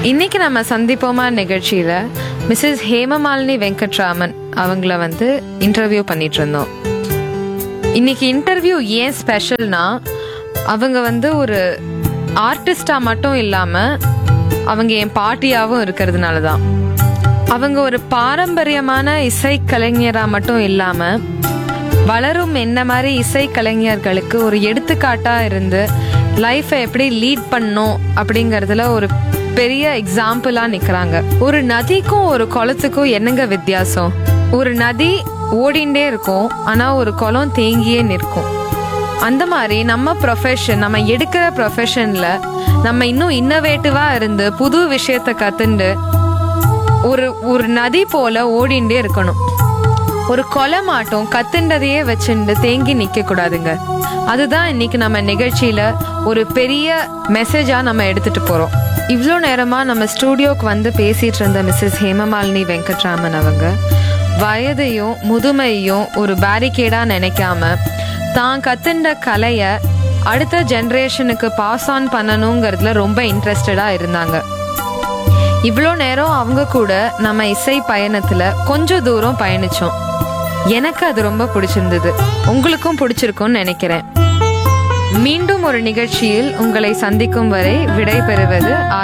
இன்னைக்கு நம்ம சந்திப்போமா நிகழ்ச்சியில மிஸ்ஸஸ் ஹேமமாலினி வெங்கட்ராமன் அவங்கள வந்து இன்டர்வியூ பண்ணிட்டு இருந்தோம் இன்னைக்கு இன்டர்வியூ ஏன் ஸ்பெஷல்னா அவங்க வந்து ஒரு ஆர்டிஸ்டா மட்டும் இல்லாம அவங்க என் பாட்டியாவும் இருக்கிறதுனால தான் அவங்க ஒரு பாரம்பரியமான இசை கலைஞரா மட்டும் இல்லாம வளரும் என்ன மாதிரி இசை கலைஞர்களுக்கு ஒரு எடுத்துக்காட்டா இருந்து லைஃப்பை எப்படி லீட் பண்ணும் அப்படிங்கறதுல ஒரு பெரிய எக்ஸாம்பிளா நிக்கிறாங்க ஒரு நதிக்கும் ஒரு குளத்துக்கும் என்னங்க வித்தியாசம் ஒரு நதி ஓடிண்டே இருக்கும் ஆனா ஒரு குளம் தேங்கியே நிற்கும் அந்த மாதிரி நம்ம ப்ரொஃபஷன் நம்ம எடுக்கிற ப்ரொஃபஷன்ல நம்ம இன்னும் இன்னோவேட்டிவா இருந்து புது விஷயத்த கத்துண்டு ஒரு ஒரு நதி போல ஓடிண்டே இருக்கணும் ஒரு கொலை மாட்டோம் கத்துண்டதையே வச்சுண்டு தேங்கி நிக்க கூடாதுங்க அதுதான் இன்னைக்கு நம்ம நிகழ்ச்சியில ஒரு பெரிய மெசேஜா நம்ம எடுத்துட்டு போறோம் இவ்வளோ நேரமா நம்ம ஸ்டூடியோக்கு வந்து பேசிட்டு இருந்த மிஸ்ஸஸ் ஹேமமாலினி வெங்கட்ராமன் அவங்க வயதையும் முதுமையும் ஒரு பேரிகேடா நினைக்காம தான் கத்துண்ட கலைய அடுத்த ஜெனரேஷனுக்கு பாஸ் ஆன் பண்ணணுங்கிறதுல ரொம்ப இன்ட்ரெஸ்டடா இருந்தாங்க இவ்வளோ நேரம் அவங்க கூட நம்ம இசை பயணத்துல கொஞ்சம் தூரம் பயணிச்சோம் எனக்கு அது ரொம்ப பிடிச்சிருந்தது உங்களுக்கும் பிடிச்சிருக்கும்னு நினைக்கிறேன் மீண்டும் ஒரு நிகழ்ச்சியில் உங்களை சந்திக்கும் வரை விடை பெறுவது ஆர்